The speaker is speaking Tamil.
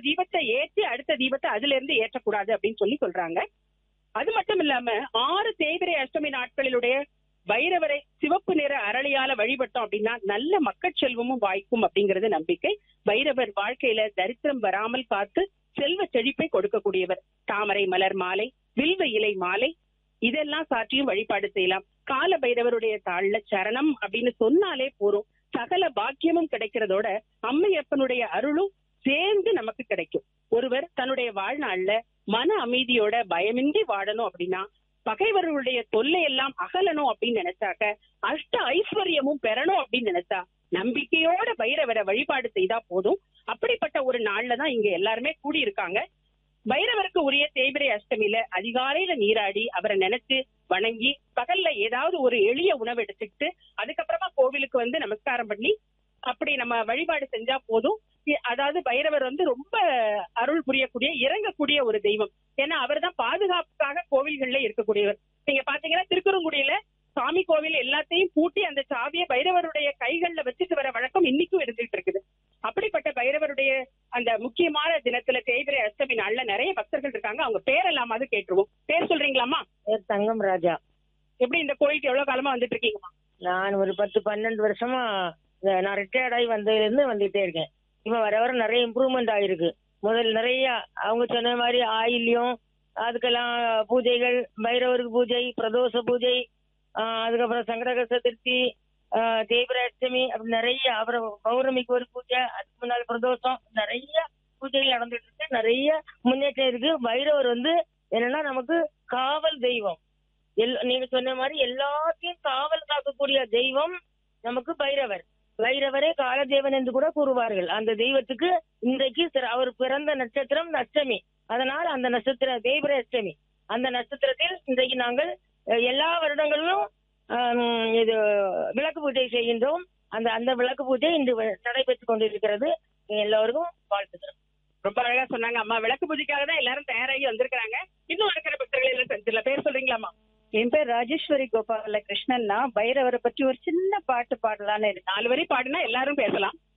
தீபத்தை ஏற்றி அடுத்த தீபத்தை அதுல இருந்து ஏற்றக்கூடாது அப்படின்னு சொல்லி சொல்றாங்க அது மட்டும் இல்லாம ஆறு தேய்பிரை அஷ்டமி நாட்களிலுடைய பைரவரை சிவப்பு நிற அரளியால வழிபட்டோம் அப்படின்னா நல்ல மக்கட் செல்வமும் வாய்க்கும் அப்படிங்கிறது நம்பிக்கை பைரவர் வாழ்க்கையில தரித்திரம் வராமல் காத்து செல்வ செழிப்பை கொடுக்கக்கூடியவர் தாமரை மலர் மாலை வில்வ இலை மாலை இதெல்லாம் சாற்றியும் வழிபாடு செய்யலாம் கால பைரவருடைய தாழ்ல சரணம் அப்படின்னு சொன்னாலே போறோம் சகல பாக்கியமும் கிடைக்கிறதோட அம்மையப்பனுடைய அருளும் சேர்ந்து நமக்கு கிடைக்கும் ஒருவர் தன்னுடைய வாழ்நாள்ல மன அமைதியோட பயமின்றி வாழணும் அப்படின்னா பகைவர்களுடைய தொல்லை எல்லாம் அகலணும் அப்படின்னு நினைச்சாக்க அஷ்ட ஐஸ்வர்யமும் பெறணும் அப்படின்னு நினைச்சா நம்பிக்கையோட பைரவரை வழிபாடு செய்தா போதும் அப்படிப்பட்ட ஒரு நாள்ல தான் இங்க எல்லாருமே கூடி இருக்காங்க பைரவருக்கு உரிய தேய்பிரை அஷ்டமியில அதிகாலையில நீராடி அவரை நினைச்சு வணங்கி பகல்ல ஏதாவது ஒரு எளிய உணவு எடுத்துக்கிட்டு அதுக்கப்புறமா கோவிலுக்கு வந்து நமஸ்காரம் பண்ணி அப்படி நம்ம வழிபாடு செஞ்சா போதும் இ- அதாவது பைரவர் வந்து ரொம்ப அருள் புரியக்கூடிய இறங்கக்கூடிய ஒரு தெய்வம் ஏன்னா அவர் தான் பாதுகாப்புக்காக கோவில்கள்ல இருக்கக்கூடியவர் நீங்க பாத்தீங்கன்னா திருக்குறங்குடியில சாமி கோவில் எல்லாத்தையும் பூட்டி அந்த சாவியை பைரவருடைய கைகள்ல வச்சுட்டு வர வழக்கம் இன்னைக்கும் இருந்துட்டு இருக்குது அப்படிப்பட்ட பைரவருடைய அந்த முக்கியமான தினத்துல தேய்பிரை அஷ்டமி நாள்ல நிறைய பக்தர்கள் இருக்காங்க அவங்க பேரெல்லாமாவது கேட்டுருவோம் பேர் சொல்றீங்களாமா பேர் தங்கம் ராஜா எப்படி இந்த கோயிலுக்கு எவ்வளவு காலமா வந்துட்டு இருக்கீங்கம்மா நான் ஒரு பத்து பன்னெண்டு வருஷமா இந்த நான் ரிட்டையர்ட் ஆகி வந்ததுல இருந்து வந்துட்டே இருக்கேன் இப்ப வர வர நிறைய இம்ப்ரூவ்மெண்ட் ஆயிருக்கு முதல் நிறைய அவங்க சொன்ன மாதிரி ஆயில்யம் அதுக்கெல்லாம் பூஜைகள் பைரவருக்கு பூஜை பிரதோஷ பூஜை ஆஹ் அதுக்கப்புறம் சங்கடக சதுர்த்தி ஆஹ் தேய்பிர அஷ்டமி அப்படி நிறைய அப்புறம் பௌர்ணமிக்கு ஒரு பூஜை அதுக்கு முன்னால் பிரதோஷம் நிறைய பூஜைகள் நடந்துட்டு இருக்கு நிறைய முன்னேற்றம் இருக்கு பைரவர் வந்து என்னன்னா நமக்கு காவல் தெய்வம் எல் நீங்க சொன்ன மாதிரி எல்லாத்தையும் காவல் காக்கக்கூடிய தெய்வம் நமக்கு பைரவர் பைரவரே காலதேவன் என்று கூட கூறுவார்கள் அந்த தெய்வத்துக்கு இன்றைக்கு சிற- அவர் பிறந்த நட்சத்திரம் அஷ்டமி அதனால் அந்த நட்சத்திரம் தேய்பிர அஷ்டமி அந்த நட்சத்திரத்தில் இன்றைக்கு நாங்கள் அஹ், எல்லா வருடங்களிலும் ஆம், இது விளக்கு பூஜை செய்கின்றோம் அந்த அந்த விளக்கு பூஜை இன்று வ- நடைபெற்றுக் கொண்டிருக்கிறது எல்லோருக்கும் வாழ்த்துக்கிறோம் ரொம்ப அழகா சொன்னாங்க அம்மா விளக்கு பூஜைக்காக தான் எல்லாரும் தயாராகி வந்திருக்காங்க இன்னும் இருக்கிற பக்தர்கள் எல்லாம் செஞ்சிடல பேர் சொல்றீங்களாமா என் பேர் ராஜேஸ்வரி கோபால கிருஷ்ணன்னா பைரவரை பற்றி ஒரு சின்ன பாட்டு பாடலான்னு இருக்கு நாலு வரி பாடுனா எல்லாரும் பேசலாம்